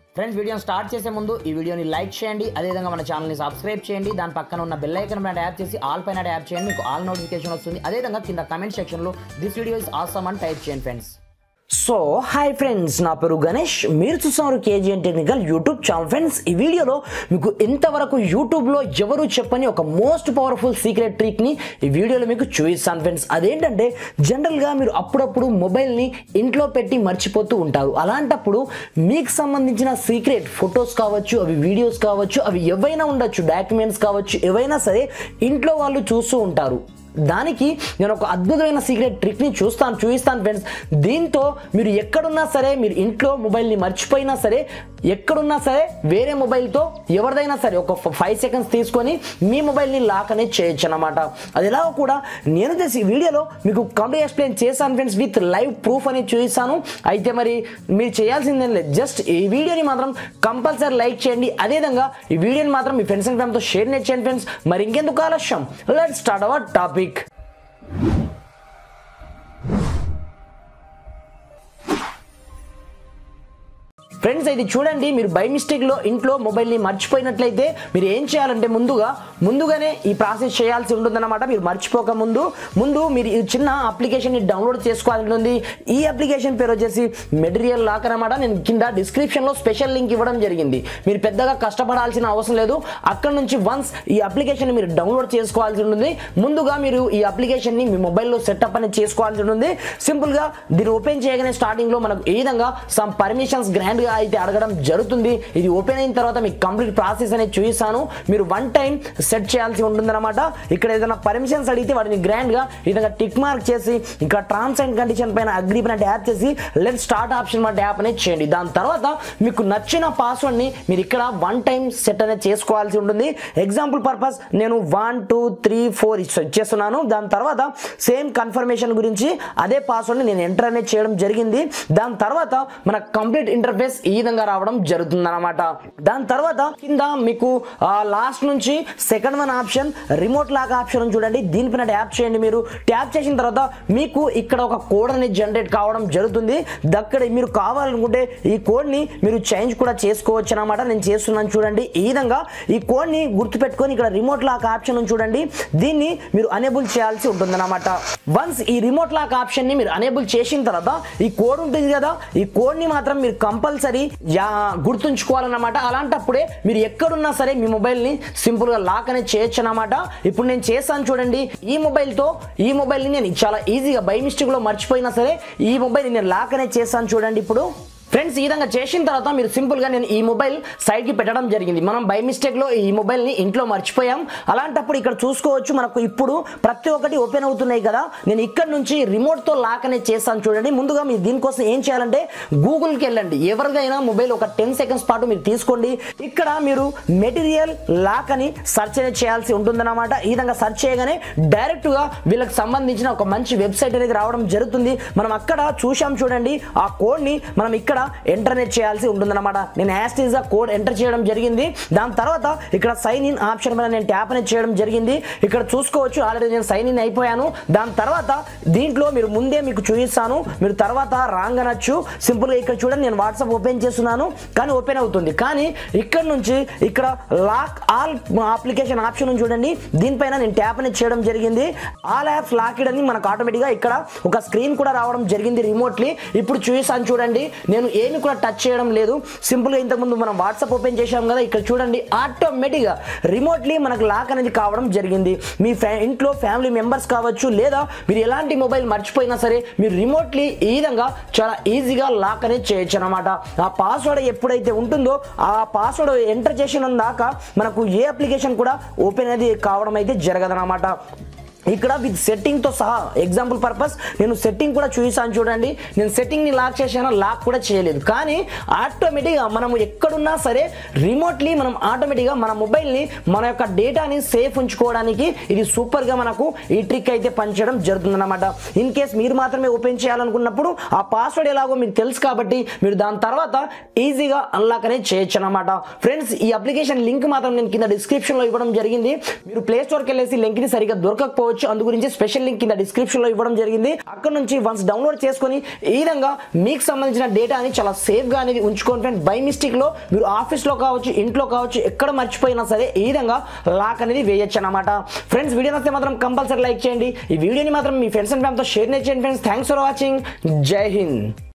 friends వీడియోని start చేసే ముందు ఈ వీడియోని లైక్ చేయండి అదేవిధంగా మన ఛానల్ని సబ్స్క్రైబ్ చేయండి దాని పక్కన ఉన్న బెల్ ఐకన్ పైన ట్యాప్ చేసి ఆల్ పైన ట్యాప్ చేయండి మీకు ఆల్ నోటిఫికేషన్ వస్తుంది అదేవిధంగా కింద కమెంట్ సెక్షన్లో దిస్ వీడియో ఇస్ ఆసమ్ అని టైప్ చేయండి ఫ్రెండ్స్ సో హాయ్ ఫ్రెండ్స్ నా పేరు గణేష్ మీరు చూస్తున్నారు KGN technical YouTube channel friends ఈ వీడియోలో మీకు ఇంతవరకు యూట్యూబ్లో ఎవరు చెప్పని ఒక మోస్ట్ పవర్ఫుల్ సీక్రెట్ ట్రిక్ని ఈ వీడియోలో మీకు చూపిస్తాను ఫ్రెండ్స్ అదేంటంటే జనరల్గా మీరు అప్పుడప్పుడు మొబైల్ని ఇంట్లో పెట్టి మర్చిపోతూ ఉంటారు అలాంటప్పుడు మీకు సంబంధించిన సీక్రెట్ ఫొటోస్ కావచ్చు అవి వీడియోస్ కావచ్చు అవి ఏవైనా ఉండొచ్చు డాక్యుమెంట్స్ కావచ్చు ఏవైనా సరే ఇంట్లో వాళ్ళు చూస్తూ ఉంటారు దానికి నేను ఒక అద్భుతమైన సీక్రెట్ ట్రిక్ని చూస్తాను చూపిస్తాను ఫ్రెండ్స్ దీంతో మీరు ఎక్కడున్నా సరే మీరు ఇంట్లో మొబైల్ని మర్చిపోయినా సరే ఎక్కడున్నా సరే వేరే మొబైల్తో ఎవరిదైనా సరే ఒక ఫైవ్ సెకండ్స్ తీసుకొని మీ మొబైల్ని లాక్ అనేది చేయొచ్చు అనమాట అది ఎలాగో కూడా నేను చేసి వీడియోలో మీకు కంప్లీట్ ఎక్స్ప్లెయిన్ చేశాను ఫ్రెండ్స్ విత్ లైవ్ ప్రూఫ్ అనేది చూపిస్తాను అయితే మరి మీరు చేయాల్సిందేం లేదు జస్ట్ ఈ వీడియోని మాత్రం కంపల్సరీ లైక్ చేయండి అదేవిధంగా ఈ వీడియోని మాత్రం మీ ఫ్రెండ్స్ అండ్ ఫ్యామిలీతో షేర్ చేయండి ఫ్రెండ్స్ మరి ఇంకెందుకు ఆలస్యం let start our topic friends ఇది చూడండి మీరు బై మిస్టేక్లో ఇంట్లో మొబైల్ని మర్చిపోయినట్లయితే మీరు ఏం చేయాలంటే ముందుగా ముందుగానే ఈ ప్రాసెస్ చేయాల్సి ఉంటుందన్నమాట మీరు మర్చిపోక ముందు ముందు మీరు ఈ చిన్న అప్లికేషన్ని డౌన్లోడ్ చేసుకోవాల్సి ఉంటుంది ఈ అప్లికేషన్ పేరు వచ్చేసి మెటీరియల్ లాక్ అనమాట నేను కింద డిస్క్రిప్షన్లో స్పెషల్ లింక్ ఇవ్వడం జరిగింది మీరు పెద్దగా కష్టపడాల్సిన అవసరం లేదు అక్కడ నుంచి వన్స్ ఈ అప్లికేషన్ మీరు డౌన్లోడ్ చేసుకోవాల్సి ఉంటుంది ముందుగా మీరు ఈ అప్లికేషన్ని మీ మొబైల్లో సెటప్ అనేది చేసుకోవాల్సి ఉంటుంది సింపుల్గా దీన్ని ఓపెన్ చేయగానే స్టార్టింగ్లో మనకు ఏ విధంగా సమ్ పర్మిషన్స్ గ్రాండ్గా అయితే అడగడం జరుగుతుంది ఇది ఓపెన్ అయిన తర్వాత మీకు కంప్లీట్ ప్రాసెస్ అనేది చూపిస్తాను మీరు వన్ టైం సెట్ చేయాల్సి ఉంటుందన్నమాట ఇక్కడ ఏదైనా పర్మిషన్స్ అడిగితే వాటిని గ్రాండ్గా ఈ విధంగా టిక్ మార్క్ చేసి ఇక్కడ టర్మ్స్ అండ్ కండిషన్ పైన అగ్రి పైన ట్యాప్ చేసి లెట్ స్టార్ట్ ఆప్షన్ మన ట్యాప్ అనేది చేయండి దాని తర్వాత మీకు నచ్చిన పాస్వర్డ్ని మీరు ఇక్కడ వన్ టైం సెట్ అనేది చేసుకోవాల్సి ఉంటుంది ఎగ్జాంపుల్ పర్పస్ నేను one two three four set చేస్తున్నాను దాని తర్వాత సేమ్ కన్ఫర్మేషన్ గురించి అదే పాస్వర్డ్ని నేను ఎంటర్ అనేది చేయడం జరిగింది దాని తర్వాత మన కంప్లీట్ ఇంటర్ఫేస్ ఈ విధంగా రావడం జరుగుతుంది అనమాట దాని తర్వాత కింద మీకు లాస్ట్ నుంచి second one option remote lock option చూడండి దీనిపైన ట్యాప్ చేయండి మీరు ట్యాప్ చేసిన తర్వాత మీకు ఇక్కడ ఒక కోడ్ అనేది జనరేట్ కావడం జరుగుతుంది దక్కడ మీరు కావాలనుకుంటే ఈ కోడ్ని మీరు చేంజ్ కూడా చేసుకోవచ్చు అనమాట నేను చేస్తున్నాను చూడండి ఈ విధంగా ఈ కోడ్ని గుర్తుపెట్టుకొని ఇక్కడ రిమోట్ లాక్ ఆప్షన్ చూడండి దీన్ని మీరు అనేబుల్ చేయాల్సి ఉంటుందన్నమాట వన్స్ ఈ రిమోట్ లాక్ ఆప్షన్ ని మీరు అనేబుల్ చేసిన తర్వాత ఈ కోడ్ ఉంటుంది కదా ఈ కోడ్ ని మాత్రం మీరు కంపల్సరీ గుర్తుంచుకోవాలన్నమాట అలాంటప్పుడే మీరు ఎక్కడున్నా సరే మీ మొబైల్ ని సింపుల్ గా లాక్ అనేది చేయొచ్చు అనమాట ఇప్పుడు నేను చేస్తాను చూడండి ఈ మొబైల్ తో ఈ మొబైల్ ని నేను చాలా ఈజీగా బై మిస్టేక్ లో మర్చిపోయినా సరే ఈ మొబైల్ ని నేను లాక్ అనేది చేస్తాను చూడండి ఇప్పుడు ఫ్రెండ్స్ ఈ విధంగా చేసిన తర్వాత మీరు సింపుల్గా నేను ఈ మొబైల్ సైడ్కి పెట్టడం జరిగింది మనం బై మిస్టేక్లో ఈ మొబైల్ని ఇంట్లో మర్చిపోయాం అలాంటప్పుడు ఇక్కడ చూసుకోవచ్చు మనకు ఇప్పుడు ప్రతి ఒక్కటి ఓపెన్ అవుతున్నాయి కదా నేను ఇక్కడ నుంచి రిమోట్తో లాక్ అనేది చేస్తాను చూడండి ముందుగా మీరు దీనికోసం ఏం చేయాలంటే గూగుల్కి వెళ్ళండి ఎవరిదైనా మొబైల్ ఒక టెన్ సెకండ్స్ పాటు మీరు తీసుకోండి ఇక్కడ మీరు మెటీరియల్ లాక్ అని సెర్చ్ అనేది చేయాల్సి ఉంటుందన్నమాట ఈ విధంగా సెర్చ్ చేయగానే డైరెక్ట్గా వీళ్ళకి సంబంధించిన ఒక మంచి వెబ్సైట్ అనేది రావడం జరుగుతుంది మనం అక్కడ చూసాం చూడండి ఆ కోడ్ని మనం ఇక్కడ ఎంటర్ అనేది చేయాల్సి ఉంటుందన్నమాట నేను యాస్టీజ్ కోడ్ ఎంటర్ చేయడం జరిగింది దాని తర్వాత ఇక్కడ సైన్ ఇన్ ఆప్షన్ పైన నేను ట్యాప్ అనేది చేయడం జరిగింది ఇక్కడ చూసుకోవచ్చు ఆల్రెడీ నేను సైన్ ఇన్ అయిపోయాను దాని తర్వాత దీంట్లో మీరు ముందే మీకు చూపిస్తాను మీరు తర్వాత రాంగ్ అనొచ్చు సింపుల్గా ఇక్కడ చూడండి నేను వాట్సాప్ ఓపెన్ చేస్తున్నాను కానీ ఓపెన్ అవుతుంది కానీ ఇక్కడ నుంచి ఇక్కడ లాక్ ఆల్ అప్లికేషన్ ఆప్షన్ చూడండి దీనిపైన నేను ట్యాప్ అనేది చేయడం జరిగింది ఆల్ యాప్స్ లాక్డ్ అని మనకు ఆటోమేటిక్గా ఇక్కడ ఒక స్క్రీన్ కూడా రావడం జరిగింది రిమోట్లీ ఇప్పుడు చూపిస్తాను చూడండి నేను ఏమి కూడా టచ్ చేయడం లేదు సింపుల్గా ఇంతకుముందు మనం వాట్సాప్ ఓపెన్ చేసాం కదా ఇక్కడ చూడండి ఆటోమేటిక్గా రిమోట్లీ మనకు లాక్ అనేది కావడం జరిగింది మీ ఫ్యా ఇంట్లో ఫ్యామిలీ మెంబర్స్ కావచ్చు లేదా మీరు ఎలాంటి మొబైల్ మర్చిపోయినా సరే మీరు రిమోట్లీ ఈ విధంగా చాలా ఈజీగా లాక్ అనేది చేయొచ్చు అనమాట ఆ పాస్వర్డ్ ఎప్పుడైతే ఉంటుందో ఆ పాస్వర్డ్ ఎంటర్ చేసిన దాకా మనకు ఏ అప్లికేషన్ కూడా ఓపెన్ అనేది కావడం అయితే జరగదనమాట ఇక్కడ విత్ సెట్టింగ్తో సహా ఎగ్జాంపుల్ పర్పస్ నేను సెట్టింగ్ కూడా చూసాను చూడండి నేను సెట్టింగ్ని లాక్ చేశాను లాక్ కూడా చేయలేదు కానీ ఆటోమేటిక్గా మనం ఎక్కడున్నా సరే రిమోట్లీ మనం ఆటోమేటిక్గా మన మొబైల్ని మన యొక్క డేటాని సేఫ్ ఉంచుకోవడానికి ఇది సూపర్గా మనకు ఈ ట్రిక్ అయితే పనిచేయడం జరుగుతుందన్నమాట ఇన్ కేస్ మీరు మాత్రమే ఓపెన్ చేయాలనుకున్నప్పుడు ఆ పాస్వర్డ్ ఎలాగో మీకు తెలుసు కాబట్టి మీరు దాని తర్వాత ఈజీగా అన్లాక్ అనేది చేయొచ్చు అనమాట ఫ్రెండ్స్ ఈ అప్లికేషన్ లింక్ మాత్రం నేను కింద డిస్క్రిప్షన్లో ఇవ్వడం జరిగింది మీరు ప్లే స్టోర్కి వెళ్ళేసి లింక్ని సరిగ్గా దొరకకపోవచ్చు చేసుకోవచ్చు అందు గురించి స్పెషల్ లింక్ కింద డిస్క్రిప్షన్ లో ఇవ్వడం జరిగింది అక్కడ నుంచి వన్స్ డౌన్లోడ్ చేసుకొని ఈ విధంగా మీకు సంబంధించిన డేటాని చాలా సేఫ్ గా అనేది ఉంచుకోండి ఫ్రెండ్స్ బై మిస్టేక్ లో మీరు ఆఫీస్ లో కావచ్చు ఇంట్లో కావచ్చు ఎక్కడ మర్చిపోయినా సరే ఈ విధంగా లాక్ అనేది వేయొచ్చు అనమాట ఫ్రెండ్స్ వీడియో నచ్చితే మాత్రం కంపల్సరీ లైక్ చేయండి ఈ వీడియోని మాత్రం మీ ఫ్రెండ్స్ అండ్ ఫ్యామిలీతో షేర్ చేయండి friends thanks for watching Jai Hind